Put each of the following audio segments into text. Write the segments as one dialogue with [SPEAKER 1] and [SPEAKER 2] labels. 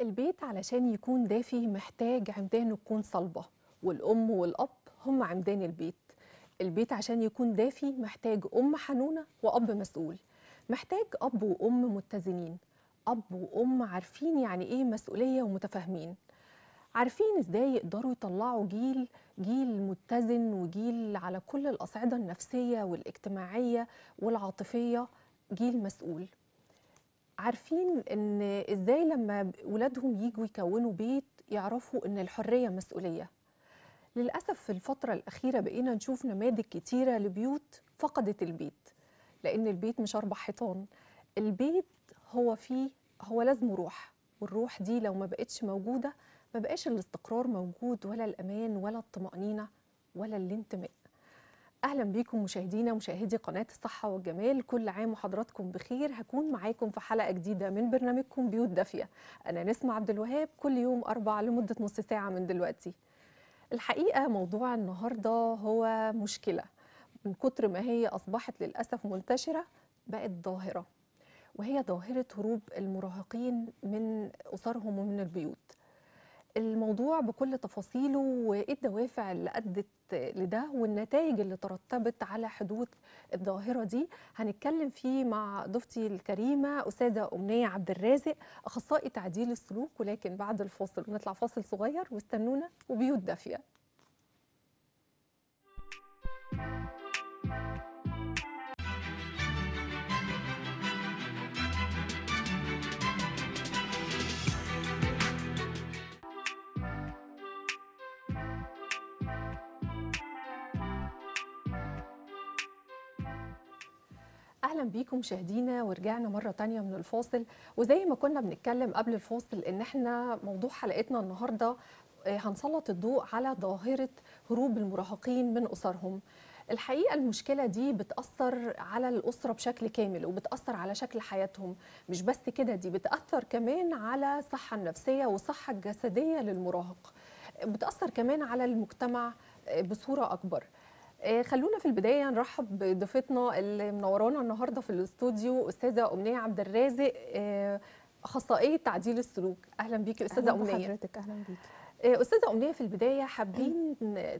[SPEAKER 1] البيت علشان يكون دافي محتاج عمدانه تكون صلبة والأم والأب هم عمدان البيت البيت عشان يكون دافي محتاج أم حنونة وأب مسؤول محتاج أب وأم متزنين أب وأم عارفين يعني إيه مسؤولية ومتفاهمين عارفين إزاي يقدروا يطلعوا جيل جيل متزن وجيل على كل الأصعدة النفسية والاجتماعية والعاطفية جيل مسؤول عارفين ان ازاي لما ولادهم يجوا يكونوا بيت يعرفوا ان الحريه مسؤوليه للاسف في الفتره الاخيره بقينا نشوف نماذج كتيره لبيوت فقدت البيت لان البيت مش اربع حيطان البيت هو فيه هو لازم روح والروح دي لو ما بقتش موجوده ما بقاش الاستقرار موجود ولا الامان ولا الطمانينه ولا الانتماء اهلا بيكم مشاهدينا مشاهدي قناه الصحه والجمال كل عام وحضراتكم بخير هكون معاكم في حلقه جديده من برنامجكم بيوت دافيه انا نسمة عبد الوهاب كل يوم اربع لمده نص ساعه من دلوقتي الحقيقه موضوع النهارده هو مشكله من كتر ما هي اصبحت للاسف منتشره بقت ظاهره وهي ظاهره هروب المراهقين من اسرهم ومن البيوت الموضوع بكل تفاصيله وايه الدوافع اللي ادت لده والنتائج اللي ترتبت على حدوث الظاهره دي هنتكلم فيه مع ضيفتي الكريمه استاذه امنيه عبد الرازق اخصائي تعديل السلوك ولكن بعد الفاصل ونطلع فاصل صغير واستنونا وبيوت دافيه اهلا بيكم مشاهدينا ورجعنا مره تانية من الفاصل وزي ما كنا بنتكلم قبل الفاصل ان احنا موضوع حلقتنا النهارده هنسلط الضوء على ظاهره هروب المراهقين من اسرهم الحقيقه المشكله دي بتاثر على الاسره بشكل كامل وبتاثر على شكل حياتهم مش بس كده دي بتاثر كمان على الصحه النفسيه والصحه الجسديه للمراهق بتاثر كمان على المجتمع بصوره اكبر خلونا في البدايه نرحب بضيفتنا اللي منورانا النهارده في الاستوديو استاذه امنيه عبد الرازق اخصائيه تعديل السلوك اهلا بيكي استاذه
[SPEAKER 2] أهلا
[SPEAKER 1] امنيه
[SPEAKER 2] حضرتك اهلا بيكي
[SPEAKER 1] استاذه امنيه في البدايه حابين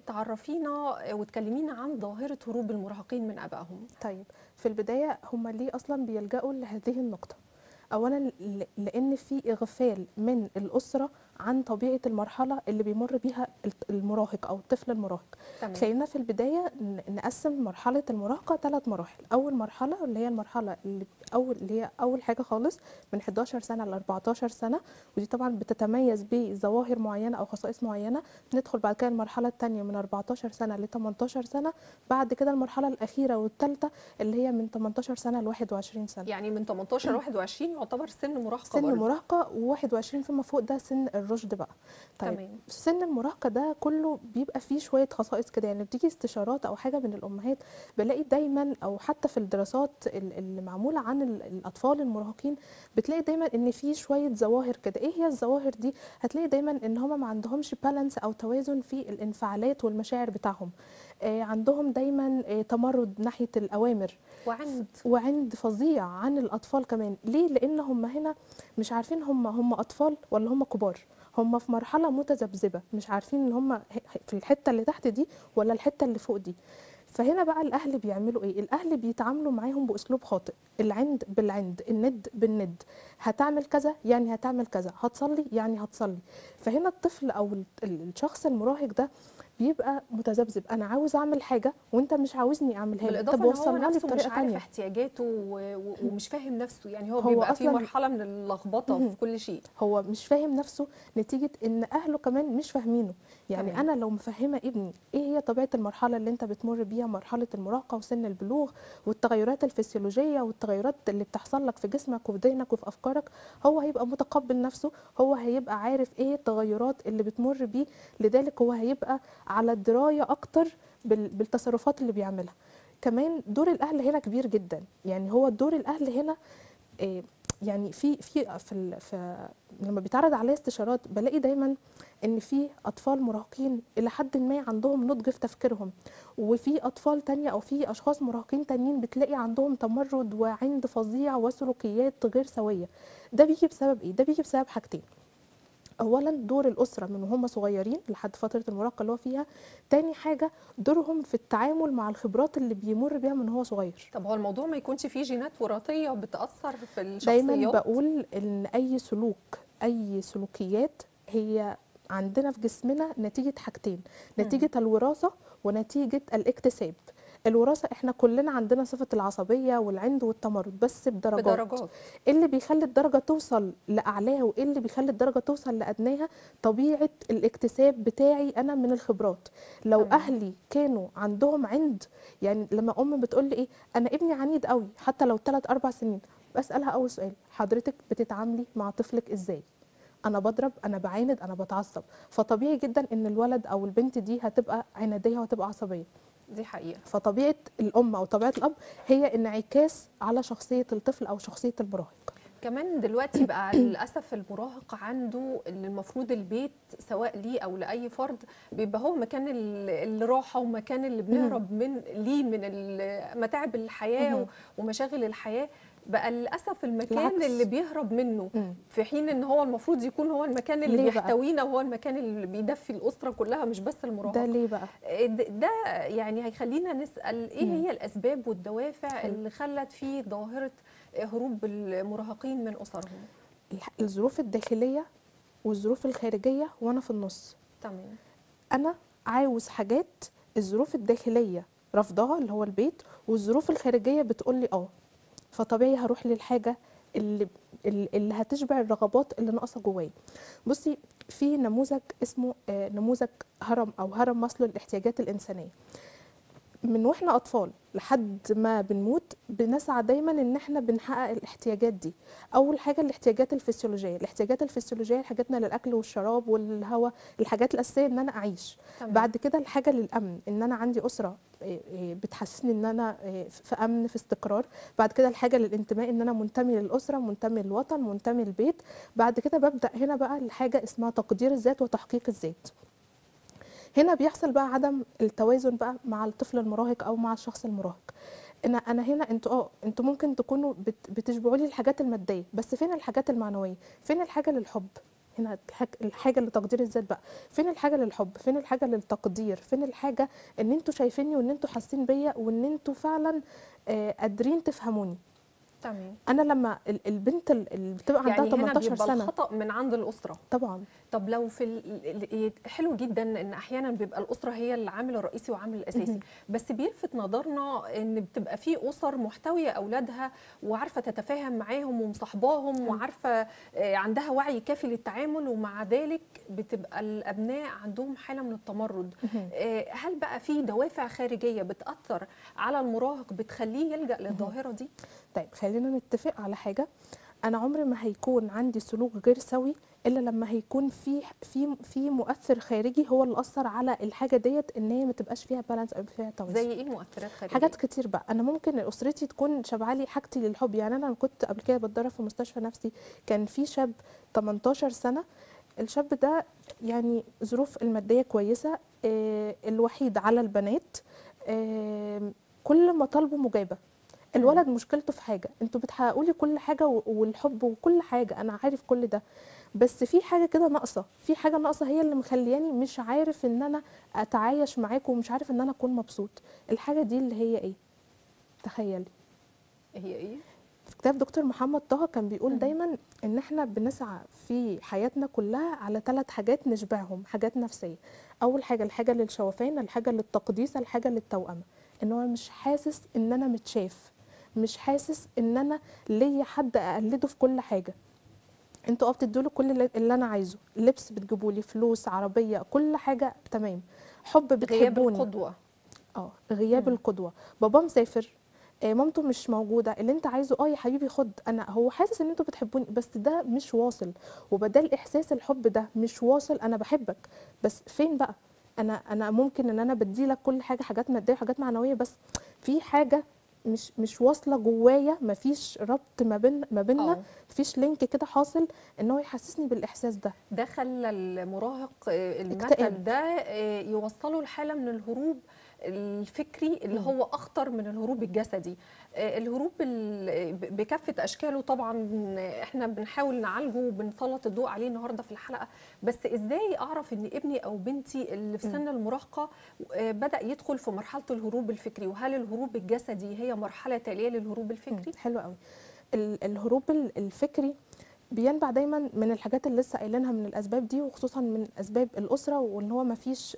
[SPEAKER 1] تعرفينا وتكلمينا عن ظاهره هروب المراهقين من ابائهم
[SPEAKER 2] طيب في البدايه هم ليه اصلا بيلجأوا لهذه النقطه اولا لان في اغفال من الاسره عن طبيعه المرحله اللي بيمر بيها المراهق او الطفل المراهق
[SPEAKER 1] تمام.
[SPEAKER 2] خلينا في البدايه نقسم مرحله المراهقه ثلاث مراحل اول مرحله اللي هي المرحله اللي اول اللي هي اول حاجه خالص من 11 سنه ل 14 سنه ودي طبعا بتتميز بظواهر معينه او خصائص معينه ندخل بعد كده المرحله الثانيه من 14 سنه ل 18 سنه بعد كده المرحله الاخيره والثالثه اللي هي من 18 سنه ل 21 سنه
[SPEAKER 1] يعني من 18 ل 21 يعتبر سن مراهقه
[SPEAKER 2] سن
[SPEAKER 1] برضه.
[SPEAKER 2] مراهقه و21 فيما فوق ده سن الرشد بقى طيب
[SPEAKER 1] تمام.
[SPEAKER 2] سن المراهقه ده كله بيبقى فيه شويه خصائص كده يعني بتيجي استشارات او حاجه من الامهات بلاقي دايما او حتى في الدراسات اللي معموله عن الاطفال المراهقين بتلاقي دايما ان في شويه ظواهر كده ايه هي الظواهر دي هتلاقي دايما ان هم ما عندهمش بالانس او توازن في الانفعالات والمشاعر بتاعهم آه عندهم دايما آه تمرد ناحيه الاوامر
[SPEAKER 1] وعند
[SPEAKER 2] وعند فظيع عن الاطفال كمان ليه لان هم هنا مش عارفين هم هم اطفال ولا هم كبار هم في مرحله متذبذبه مش عارفين ان هم في الحته اللي تحت دي ولا الحته اللي فوق دي فهنا بقى الاهل بيعملوا ايه الاهل بيتعاملوا معاهم باسلوب خاطئ العند بالعند الند بالند هتعمل كذا يعني هتعمل كذا هتصلي يعني هتصلي فهنا الطفل او الشخص المراهق ده بيبقى متذبذب انا عاوز اعمل حاجه وانت مش عاوزني اعملها لك
[SPEAKER 1] بالاضافه
[SPEAKER 2] طب
[SPEAKER 1] ان هو
[SPEAKER 2] وصلها لي
[SPEAKER 1] نفسه مش
[SPEAKER 2] بطريقه
[SPEAKER 1] عارف
[SPEAKER 2] ثانيه
[SPEAKER 1] احتياجاته و- و- ومش فاهم نفسه يعني هو,
[SPEAKER 2] هو
[SPEAKER 1] بيبقى في
[SPEAKER 2] أصلاً-
[SPEAKER 1] مرحله من اللخبطه
[SPEAKER 2] مهم.
[SPEAKER 1] في كل شيء
[SPEAKER 2] هو مش فاهم نفسه نتيجه ان اهله كمان مش فاهمينه يعني
[SPEAKER 1] تمام.
[SPEAKER 2] انا لو مفهمه ابني ايه هي طبيعه المرحله اللي انت بتمر بيها مرحله المراهقه وسن البلوغ والتغيرات الفسيولوجيه والتغيرات اللي بتحصل لك في جسمك وفي ذهنك وفي افكارك هو هيبقى متقبل نفسه هو هيبقى عارف ايه التغيرات اللي بتمر بيه لذلك هو هيبقى على درايه اكتر بال- بالتصرفات اللي بيعملها كمان دور الاهل هنا كبير جدا يعني هو دور الاهل هنا إيه يعني في في في, ال- في لما بيتعرض عليا استشارات بلاقي دايما ان في اطفال مراهقين الى حد ما عندهم نضج في تفكيرهم وفي اطفال تانية او في اشخاص مراهقين تانيين بتلاقي عندهم تمرد وعند فظيع وسلوكيات غير سويه ده بيجي بسبب ايه ده بيجي بسبب حاجتين اولا دور الاسره من وهم صغيرين لحد فتره المراهقه اللي هو فيها تاني حاجه دورهم في التعامل مع الخبرات اللي بيمر بيها من هو صغير
[SPEAKER 1] طب هو الموضوع ما يكونش فيه جينات وراثيه بتاثر في الشخصيات
[SPEAKER 2] دايما بقول ان اي سلوك اي سلوكيات هي عندنا في جسمنا نتيجه حاجتين نتيجه الوراثه ونتيجه الاكتساب الوراثه احنا كلنا عندنا صفه العصبيه والعند والتمرد بس بدرجات
[SPEAKER 1] بدرجات
[SPEAKER 2] ايه اللي بيخلي الدرجه توصل لاعلاها وايه اللي بيخلي الدرجه توصل لادناها طبيعه الاكتساب بتاعي انا من الخبرات لو
[SPEAKER 1] تمام.
[SPEAKER 2] اهلي كانوا عندهم عند يعني لما ام بتقول لي ايه انا ابني عنيد قوي حتى لو 3 4 سنين بسالها اول سؤال حضرتك بتتعاملي مع طفلك ازاي انا بضرب انا بعاند انا بتعصب فطبيعي جدا ان الولد او البنت دي هتبقى عناديه وهتبقى عصبيه
[SPEAKER 1] دي حقيقه
[SPEAKER 2] فطبيعه الام او طبيعه الاب هي انعكاس على شخصيه الطفل او شخصيه المراهق
[SPEAKER 1] كمان دلوقتي بقى للاسف المراهق عنده اللي المفروض البيت سواء ليه او لاي فرد بيبقى هو مكان ال- الراحه ومكان اللي بنهرب من ليه من ال- متاعب الحياه
[SPEAKER 2] مهم.
[SPEAKER 1] ومشاغل الحياه بقى للاسف المكان
[SPEAKER 2] العكس.
[SPEAKER 1] اللي بيهرب منه
[SPEAKER 2] مم.
[SPEAKER 1] في حين ان هو المفروض يكون هو المكان اللي
[SPEAKER 2] ليه بقى؟
[SPEAKER 1] بيحتوينا وهو المكان اللي بيدفي الاسره كلها مش بس المراهق
[SPEAKER 2] ده ليه بقى
[SPEAKER 1] ده ده يعني هيخلينا نسال ايه
[SPEAKER 2] مم.
[SPEAKER 1] هي الاسباب والدوافع
[SPEAKER 2] حلو.
[SPEAKER 1] اللي خلت في ظاهره هروب المراهقين من اسرهم
[SPEAKER 2] الح- الظروف الداخليه والظروف الخارجيه وانا في النص
[SPEAKER 1] تمام
[SPEAKER 2] انا عاوز حاجات الظروف الداخليه رافضاها اللي هو البيت والظروف الخارجيه بتقول لي اه فطبيعي هروح للحاجه اللي اللي اللي هتشبع الرغبات اللي ناقصه جوايا بصي في نموذج اسمه آه، نموذج هرم او هرم ماسلو للاحتياجات الانسانيه من واحنا اطفال لحد ما بنموت بنسعى دايما ان احنا بنحقق الاحتياجات دي اول حاجه الاحتياجات الفسيولوجيه الاحتياجات الفسيولوجيه حاجاتنا للاكل والشراب والهواء الحاجات الاساسيه ان انا اعيش
[SPEAKER 1] تمام.
[SPEAKER 2] بعد كده الحاجه للامن ان انا عندي اسره إيه، إيه، بتحسسني ان انا إيه، في امن في استقرار بعد كده الحاجه للانتماء ان انا منتمي للاسره منتمي للوطن منتمي للبيت بعد كده ببدا هنا بقى الحاجه اسمها تقدير الذات وتحقيق الذات هنا بيحصل بقى عدم التوازن بقى مع الطفل المراهق او مع الشخص المراهق انا انا هنا انتوا اه انتوا ممكن تكونوا بت- بتشبعوا لي الحاجات الماديه بس فين الحاجات المعنويه فين الحاجه للحب هنا الحاج- الحاجه لتقدير الذات بقى فين الحاجه للحب فين الحاجه للتقدير فين الحاجه ان انتوا شايفيني وان انتوا حاسين بيا وان انتوا فعلا آه، قادرين تفهموني
[SPEAKER 1] تمام
[SPEAKER 2] انا لما ال- البنت ال- اللي بتبقى عندها
[SPEAKER 1] يعني هنا
[SPEAKER 2] 18
[SPEAKER 1] بيبقى
[SPEAKER 2] سنه
[SPEAKER 1] الخطا من عند الاسره
[SPEAKER 2] طبعا
[SPEAKER 1] طب لو في ال- ال- حلو جدا ان احيانا بيبقى الاسره هي العامل الرئيسي والعامل الاساسي
[SPEAKER 2] مهم.
[SPEAKER 1] بس بيلفت نظرنا ان بتبقى في اسر محتويه اولادها وعارفه تتفاهم معاهم ومصاحباهم
[SPEAKER 2] حلو.
[SPEAKER 1] وعارفه آه، عندها وعي كافي للتعامل ومع ذلك بتبقى الابناء عندهم حاله من التمرد
[SPEAKER 2] مهم.
[SPEAKER 1] آه، هل بقى في دوافع خارجيه بتاثر على المراهق بتخليه يلجا للظاهره دي
[SPEAKER 2] طيب خلينا نتفق على حاجه انا عمري ما هيكون عندي سلوك غير سوي الا لما هيكون في في في مؤثر خارجي هو اللي اثر على الحاجه ديت ان هي ما تبقاش فيها بالانس او فيها توازن
[SPEAKER 1] زي ايه مؤثرات خارجيه
[SPEAKER 2] حاجات كتير بقى انا ممكن اسرتي تكون شبعه لي حاجتي للحب يعني انا كنت قبل كده بتدرب في مستشفى نفسي كان في شاب 18 سنه الشاب ده يعني ظروف الماديه كويسه آه، الوحيد على البنات آه، كل مطالبه مجابه الولد مشكلته في حاجه انتوا بتحققوا لي كل حاجه و- والحب وكل حاجه انا عارف كل ده بس في حاجه كده ناقصه في حاجه ناقصه هي اللي مخلياني مش عارف ان انا اتعايش معاكم ومش عارف ان انا اكون مبسوط الحاجه دي اللي هي ايه تخيلي
[SPEAKER 1] هي ايه
[SPEAKER 2] في كتاب دكتور محمد طه كان بيقول
[SPEAKER 1] مم.
[SPEAKER 2] دايما ان احنا بنسعى في حياتنا كلها على ثلاث حاجات نشبعهم حاجات نفسيه اول حاجه الحاجه للشوفان الحاجه للتقديس الحاجه للتوأمه ان هو مش حاسس ان انا متشاف مش حاسس ان انا ليا حد اقلده في كل حاجه انتوا اه بتدوا كل اللي- اللي انا عايزه لبس بتجيبوا لي فلوس عربيه كل حاجه تمام حب
[SPEAKER 1] غياب
[SPEAKER 2] بتحبوني
[SPEAKER 1] القدوه
[SPEAKER 2] اه غياب
[SPEAKER 1] مم.
[SPEAKER 2] القدوه بابا مسافر آه، مامته مش موجوده اللي انت عايزه اه يا حبيبي خد انا هو حاسس ان انتوا بتحبوني بس ده مش واصل وبدل احساس الحب ده مش واصل انا بحبك بس فين بقى انا انا ممكن ان انا بدي لك كل حاجه حاجات ماديه وحاجات معنويه بس في حاجه مش مش واصله جوايا مفيش ربط ما بين ما بيننا
[SPEAKER 1] آه.
[SPEAKER 2] مفيش لينك كده حاصل ان هو يحسسني بالاحساس ده
[SPEAKER 1] ده خلى المراهق آه، المثل
[SPEAKER 2] اكتئاب.
[SPEAKER 1] ده آه، يوصله لحاله من الهروب الفكري اللي
[SPEAKER 2] مم.
[SPEAKER 1] هو اخطر من الهروب الجسدي آه، الهروب ال- ب- بكافه اشكاله طبعا احنا بنحاول نعالجه وبنسلط الضوء عليه النهارده في الحلقه بس ازاي اعرف ان ابني او بنتي اللي في
[SPEAKER 2] مم.
[SPEAKER 1] سن المراهقه آه، بدا يدخل في مرحله الهروب الفكري وهل الهروب الجسدي هي مرحله تاليه للهروب الفكري
[SPEAKER 2] مم، حلو قوي ال- الهروب ال- الفكري بينبع دايما من الحاجات اللي لسه قايلينها من الاسباب دي وخصوصا من اسباب الاسره وان هو ما فيش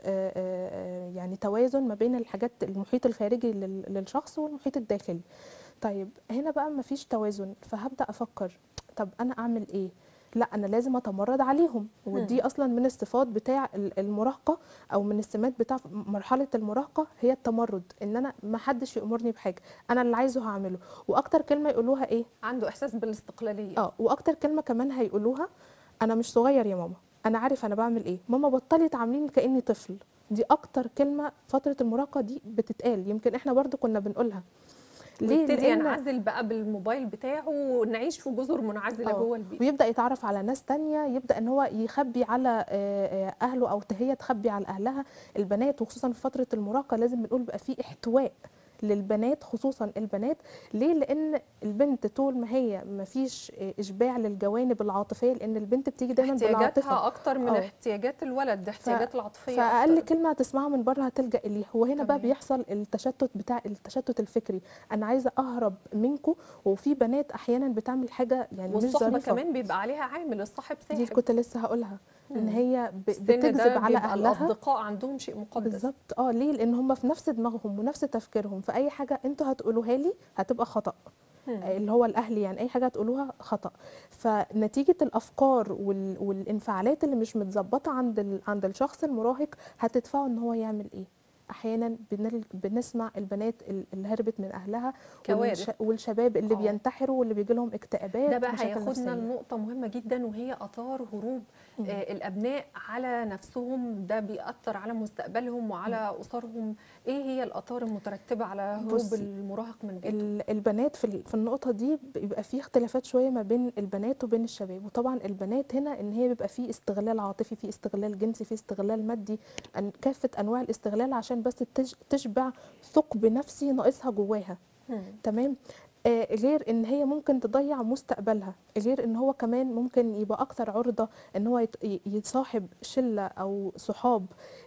[SPEAKER 2] يعني توازن ما بين الحاجات المحيط الخارجي لل- للشخص والمحيط الداخلي طيب هنا بقى ما فيش توازن فهبدا افكر طب انا اعمل ايه لا انا لازم اتمرد عليهم ودي اصلا من الصفات بتاع ال- المراهقه او من السمات بتاع مرحله المراهقه هي التمرد ان انا ما حدش يامرني بحاجه انا اللي عايزه هعمله واكتر كلمه يقولوها ايه
[SPEAKER 1] عنده احساس بالاستقلاليه
[SPEAKER 2] اه واكتر كلمه كمان هيقولوها انا مش صغير يا ماما انا عارف انا بعمل ايه ماما بطلي تعامليني كاني طفل دي اكتر كلمه فتره المراهقه دي بتتقال يمكن احنا برضو كنا بنقولها
[SPEAKER 1] ويبتدي
[SPEAKER 2] لأن-
[SPEAKER 1] ينعزل بقى بالموبايل بتاعه ونعيش في جزر منعزله
[SPEAKER 2] آه.
[SPEAKER 1] جوه البيت
[SPEAKER 2] ويبدا يتعرف على ناس تانية يبدا ان هو يخبي على آه، آه، اهله او هي تخبي على اهلها البنات وخصوصا في فتره المراهقه لازم بنقول بقى في احتواء للبنات خصوصا البنات ليه لان البنت طول ما هي ما فيش اشباع للجوانب العاطفيه لان البنت بتيجي دايما بالعاطفه
[SPEAKER 1] احتياجاتها اكتر من
[SPEAKER 2] آه.
[SPEAKER 1] احتياجات الولد ده احتياجات العاطفيه
[SPEAKER 2] فاقل
[SPEAKER 1] أكتر.
[SPEAKER 2] كلمه هتسمعها من بره هتلجا اليها وهنا بقى
[SPEAKER 1] تمام.
[SPEAKER 2] بيحصل التشتت بتاع التشتت الفكري انا عايزه اهرب منكم وفي بنات احيانا بتعمل حاجه يعني مش
[SPEAKER 1] والصحبه
[SPEAKER 2] ظريفه
[SPEAKER 1] كمان بيبقى عليها عامل الصاحب
[SPEAKER 2] دي
[SPEAKER 1] ساحب
[SPEAKER 2] كنت لسه هقولها ان
[SPEAKER 1] مم.
[SPEAKER 2] هي ب-
[SPEAKER 1] السن ده
[SPEAKER 2] بتكذب على
[SPEAKER 1] بيبقى
[SPEAKER 2] اهلها
[SPEAKER 1] الاصدقاء عندهم شيء مقدس
[SPEAKER 2] بالظبط اه ليه لان هم في نفس دماغهم ونفس تفكيرهم فاي حاجه انتوا هتقولوها لي هتبقى خطا
[SPEAKER 1] مم.
[SPEAKER 2] اللي هو الاهل يعني اي حاجه هتقولوها خطا فنتيجه الافكار وال... والانفعالات اللي مش متظبطه عند ال... عند الشخص المراهق هتدفعه ان هو يعمل ايه احيانا بنل... بنسمع البنات ال- اللي هربت من اهلها
[SPEAKER 1] كوارث.
[SPEAKER 2] والش... والشباب اللي
[SPEAKER 1] آه.
[SPEAKER 2] بينتحروا واللي بيجي لهم اكتئابات
[SPEAKER 1] ده بقى
[SPEAKER 2] مشاكل
[SPEAKER 1] هياخدنا
[SPEAKER 2] نفسية.
[SPEAKER 1] لنقطة مهمة جدا وهي آثار هروب
[SPEAKER 2] مم.
[SPEAKER 1] آه الأبناء على نفسهم ده بيأثر على مستقبلهم وعلى أسرهم إيه هي الآثار المترتبة على هروب
[SPEAKER 2] بصي،
[SPEAKER 1] المراهق من بيته؟
[SPEAKER 2] ال- البنات في ال- في النقطه دي بيبقى في اختلافات شويه ما بين البنات وبين الشباب وطبعا البنات هنا ان هي بيبقى في استغلال عاطفي في استغلال جنسي في استغلال مادي أن كافه انواع الاستغلال عشان بس تج- تشبع ثقب نفسي ناقصها جواها
[SPEAKER 1] مم.
[SPEAKER 2] تمام آه غير ان هي ممكن تضيع مستقبلها غير ان هو كمان ممكن يبقى اكثر عرضه ان هو يت- ي- يتصاحب شله او صحاب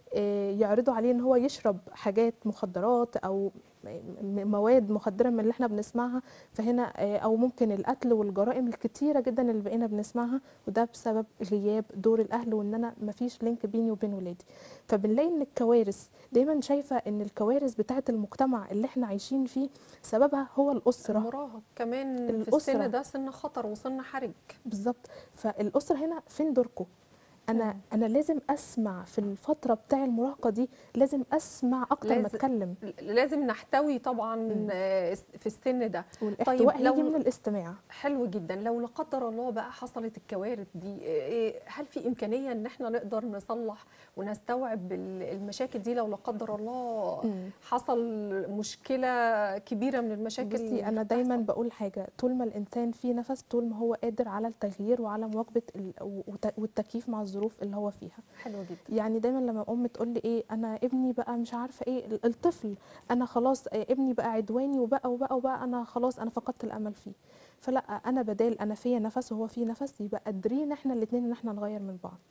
[SPEAKER 2] آه يعرضوا عليه ان هو يشرب حاجات مخدرات او م- مواد مخدره من اللي احنا بنسمعها فهنا آه، او ممكن القتل والجرائم الكتيره جدا اللي بقينا بنسمعها وده بسبب غياب دور الاهل وان انا مفيش لينك بيني وبين ولادي فبنلاقي ان الكوارث دايما شايفه ان الكوارث بتاعه المجتمع اللي احنا عايشين فيه سببها هو الاسره
[SPEAKER 1] المراهق كمان في
[SPEAKER 2] الأسرة.
[SPEAKER 1] السن ده سن خطر وسن حرج
[SPEAKER 2] بالظبط فالاسره هنا فين دوركم انا انا لازم اسمع في الفتره بتاع المراهقه دي لازم اسمع اكتر ما
[SPEAKER 1] لازم-
[SPEAKER 2] اتكلم
[SPEAKER 1] لازم نحتوي طبعا
[SPEAKER 2] مم.
[SPEAKER 1] آه، في السن ده
[SPEAKER 2] والاحتواء
[SPEAKER 1] طيب لو-
[SPEAKER 2] هيجي من الاستماع
[SPEAKER 1] حلو جدا لو لا قدر الله بقى حصلت الكوارث دي إيه- هل في امكانيه ان احنا نقدر نصلح ونستوعب ال- المشاكل دي لو لا قدر الله
[SPEAKER 2] مم.
[SPEAKER 1] حصل مشكله كبيره من المشاكل
[SPEAKER 2] بصي
[SPEAKER 1] اللي
[SPEAKER 2] انا دايما
[SPEAKER 1] بتحصل؟
[SPEAKER 2] بقول حاجه طول ما الانسان فيه نفس طول ما هو قادر على التغيير وعلى مواكبه ال- وت- والتكييف مع الظروف اللي هو فيها
[SPEAKER 1] حلو جدا
[SPEAKER 2] يعني دايما لما ام تقول لي ايه انا ابني بقى مش عارفه ايه ال- الطفل انا خلاص آه، ابني بقى عدواني وبقى وبقى وبقى انا خلاص انا فقدت الامل فيه فلا انا بدال انا فيا نفس وهو فيه نفس يبقى قادرين احنا الاثنين ان احنا نغير من بعض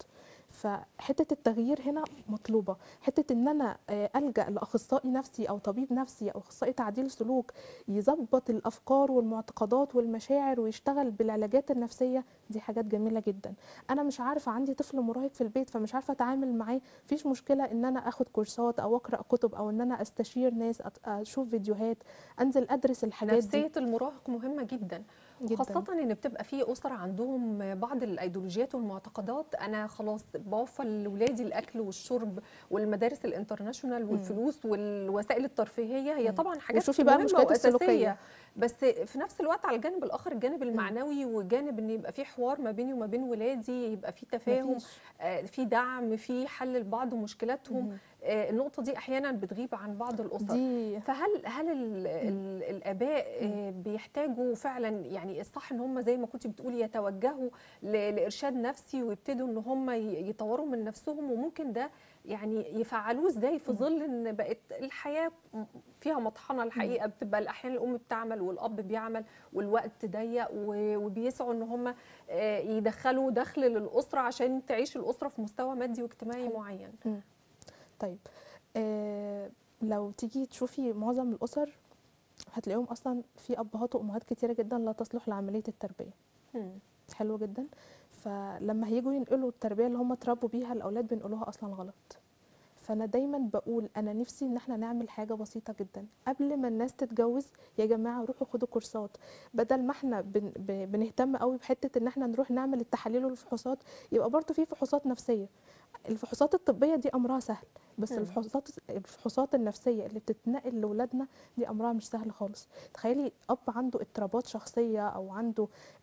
[SPEAKER 2] فحته التغيير هنا مطلوبه حته ان انا آه، الجا لاخصائي نفسي او طبيب نفسي او اخصائي تعديل سلوك يظبط الافكار والمعتقدات والمشاعر ويشتغل بالعلاجات النفسيه دي حاجات جميله جدا انا مش عارفه عندي طفل مراهق في البيت فمش عارفه اتعامل معاه مفيش مشكله ان انا اخد كورسات او اقرا كتب او ان انا استشير ناس أت- اشوف فيديوهات انزل ادرس الحاجات دي
[SPEAKER 1] نفسيه المراهق مهمه جدا
[SPEAKER 2] جدا
[SPEAKER 1] خاصة ان بتبقى في اسر عندهم بعض الايديولوجيات والمعتقدات انا خلاص بوفر لاولادي الاكل والشرب والمدارس الانترناشونال والفلوس والوسائل الترفيهيه هي
[SPEAKER 2] مم.
[SPEAKER 1] طبعا حاجات
[SPEAKER 2] وشوفي بقى
[SPEAKER 1] مهمة
[SPEAKER 2] المشكلات
[SPEAKER 1] وأساسية.
[SPEAKER 2] السلوكية.
[SPEAKER 1] بس في نفس الوقت على الجانب الاخر الجانب المعنوي وجانب ان يبقى في حوار ما بيني وما بين ولادي يبقى في تفاهم
[SPEAKER 2] مفيش.
[SPEAKER 1] آه، في دعم في حل لبعض مشكلاتهم
[SPEAKER 2] مم.
[SPEAKER 1] آه، النقطه دي احيانا بتغيب عن بعض الاسر
[SPEAKER 2] دي
[SPEAKER 1] فهل هل ال ال الاباء آه، بيحتاجوا فعلا يعني الصح ان هم زي ما كنت بتقولي يتوجهوا ل- لارشاد نفسي ويبتدوا ان هم ي- يطوروا من نفسهم وممكن ده يعني يفعلوه ازاي في ظل ان بقت الحياه فيها مطحنه الحقيقه بتبقى الاحيان الام بتعمل والاب بيعمل والوقت ضيق و- وبيسعوا ان هم يدخلوا دخل للاسره عشان تعيش الاسره في مستوى مادي واجتماعي
[SPEAKER 2] حلو.
[SPEAKER 1] معين
[SPEAKER 2] طيب آه لو تيجي تشوفي معظم الاسر هتلاقيهم اصلا في ابهات وامهات كتيره جدا لا تصلح لعمليه التربيه
[SPEAKER 1] مم.
[SPEAKER 2] حلو جدا فلما هيجوا ينقلوا التربيه اللي هم اتربوا بيها الاولاد بينقلوها اصلا غلط فانا دايما بقول انا نفسي ان احنا نعمل حاجه بسيطه جدا قبل ما الناس تتجوز يا جماعه روحوا خدوا كورسات بدل ما احنا بن ب- بنهتم قوي بحته ان احنا نروح نعمل التحاليل والفحوصات يبقى برضه في فحوصات نفسيه الفحوصات الطبيه دي امرها سهل بس
[SPEAKER 1] مم.
[SPEAKER 2] الفحوصات الفحوصات النفسيه اللي بتتنقل لاولادنا دي امرها مش سهل خالص تخيلي اب عنده اضطرابات شخصيه او عنده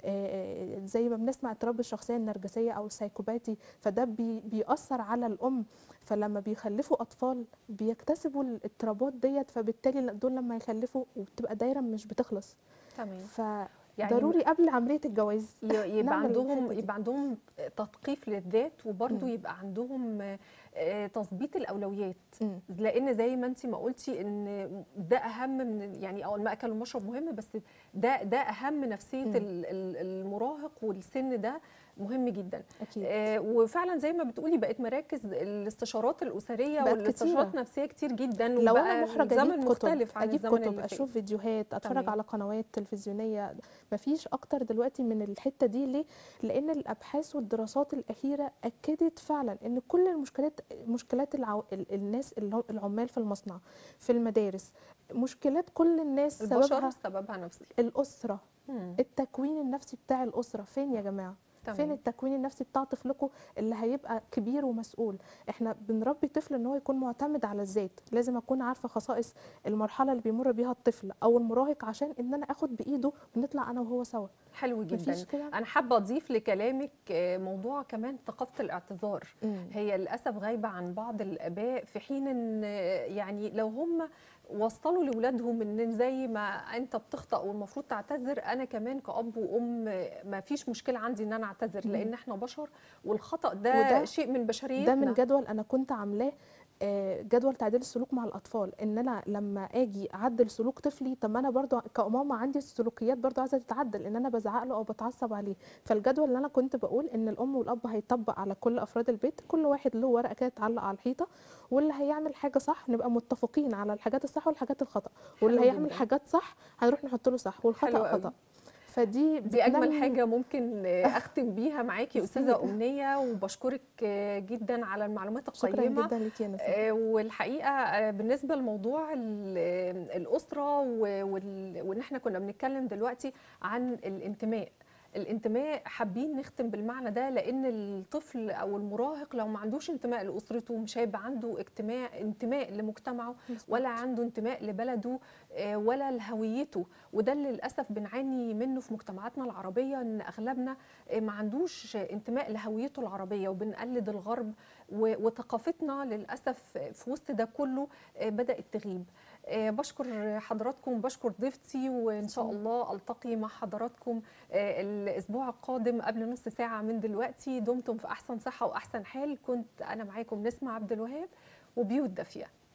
[SPEAKER 2] آه، آه، زي ما بنسمع اضطراب الشخصيه النرجسيه او السايكوباتي فده بي بيأثر على الام فلما بيخلفوا اطفال بيكتسبوا الاضطرابات ديت فبالتالي دول لما يخلفوا وبتبقى دايره مش بتخلص
[SPEAKER 1] تمام
[SPEAKER 2] فضروري قبل عمليه الجواز
[SPEAKER 1] ي- يبقى
[SPEAKER 2] نعمل
[SPEAKER 1] عندهم
[SPEAKER 2] الحتة دي.
[SPEAKER 1] يبقى عندهم تثقيف للذات وبرضه
[SPEAKER 2] مم.
[SPEAKER 1] يبقى عندهم آه، تظبيط الاولويات
[SPEAKER 2] مم.
[SPEAKER 1] لان زي ما انت ما قلتي ان ده اهم من يعني او المأكل والمشرب مهم بس ده ده اهم نفسيه
[SPEAKER 2] مم.
[SPEAKER 1] ال- ال- المراهق والسن ده مهم جدا
[SPEAKER 2] اكيد
[SPEAKER 1] آه، وفعلا زي ما بتقولي بقت مراكز الاستشارات الاسريه
[SPEAKER 2] بقت
[SPEAKER 1] والاستشارات
[SPEAKER 2] كتيرة.
[SPEAKER 1] النفسيه كتير جدا
[SPEAKER 2] لو
[SPEAKER 1] وبقى
[SPEAKER 2] انا محرجه
[SPEAKER 1] الزمن
[SPEAKER 2] اجيب كتب
[SPEAKER 1] مختلف عن
[SPEAKER 2] اجيب
[SPEAKER 1] الزمن
[SPEAKER 2] كتب
[SPEAKER 1] اللي فات.
[SPEAKER 2] اشوف فيديوهات اتفرج
[SPEAKER 1] تمام.
[SPEAKER 2] على قنوات تلفزيونيه مفيش اكتر دلوقتي من الحته دي ليه لان الابحاث والدراسات الاخيره اكدت فعلا ان كل المشكلات مشكلات العو... ال- الناس اللي هم العمال في المصنع في المدارس مشكلات كل الناس
[SPEAKER 1] البشر
[SPEAKER 2] سببها
[SPEAKER 1] سببها نفسي
[SPEAKER 2] الاسره
[SPEAKER 1] مم.
[SPEAKER 2] التكوين النفسي بتاع الاسره فين يا جماعه
[SPEAKER 1] تمام.
[SPEAKER 2] فين التكوين النفسي بتاع طفلكم اللي هيبقى كبير ومسؤول احنا بنربي طفل ان هو يكون معتمد على الذات لازم اكون عارفه خصائص المرحله اللي بيمر بيها الطفل او المراهق عشان ان انا اخد بايده ونطلع انا وهو سوا
[SPEAKER 1] حلو جدا
[SPEAKER 2] مفيش كده
[SPEAKER 1] انا حابه اضيف لكلامك آه، موضوع كمان ثقافه الاعتذار
[SPEAKER 2] مم.
[SPEAKER 1] هي للاسف غايبه عن بعض الاباء في حين ان آه، يعني لو هم وصلوا لاولادهم ان زي ما انت بتخطأ والمفروض تعتذر انا كمان كأب وام آه، ما فيش مشكله عندي ان انا اعتذر
[SPEAKER 2] مم.
[SPEAKER 1] لان احنا بشر والخطأ ده,
[SPEAKER 2] وده-
[SPEAKER 1] شيء من بشريتنا
[SPEAKER 2] ده من جدول انا كنت عاملاه آه، جدول تعديل السلوك مع الاطفال ان انا لما اجي اعدل سلوك طفلي طب ما انا برضو كماما عندي السلوكيات برضو عايزه تتعدل ان انا بزعق له او بتعصب عليه فالجدول اللي انا كنت بقول ان الام والاب هيطبق على كل افراد البيت كل واحد له ورقه كده تعلق على الحيطه واللي هيعمل حاجه صح نبقى متفقين على الحاجات الصح والحاجات الخطا واللي
[SPEAKER 1] حلو
[SPEAKER 2] هيعمل
[SPEAKER 1] جداً.
[SPEAKER 2] حاجات صح هنروح نحط له صح
[SPEAKER 1] حلو
[SPEAKER 2] والخطا
[SPEAKER 1] قوي.
[SPEAKER 2] خطا فدي
[SPEAKER 1] دي اجمل
[SPEAKER 2] بتنمي-
[SPEAKER 1] حاجه ممكن آه، اختم بيها معاكي
[SPEAKER 2] ميرسي.
[SPEAKER 1] استاذه امنيه وبشكرك آه، جدا على المعلومات
[SPEAKER 2] شكرا
[SPEAKER 1] القيمه
[SPEAKER 2] جدا ليكي يا نسمه
[SPEAKER 1] آه، والحقيقه آه، بالنسبه لموضوع ال- آه، الاسره و- وال- وان احنا كنا بنتكلم دلوقتي عن الانتماء الانتماء حابين نختم بالمعنى ده لان الطفل او المراهق لو ما عندوش انتماء لاسرته مش هيبقى عنده اجتماع انتماء لمجتمعه ولا عنده انتماء لبلده آه، ولا لهويته وده اللي للاسف بنعاني منه في مجتمعاتنا العربيه ان اغلبنا آه، ما عندوش انتماء لهويته العربيه وبنقلد الغرب و- وثقافتنا للاسف في وسط ده كله آه، بدات تغيب آه، بشكر حضراتكم بشكر ضيفتي وان شاء الله التقي مع حضراتكم آه، الاسبوع القادم قبل نص ساعه من دلوقتي دمتم في احسن صحه واحسن حال كنت انا معاكم نسمه عبد الوهاب وبيوت دافيه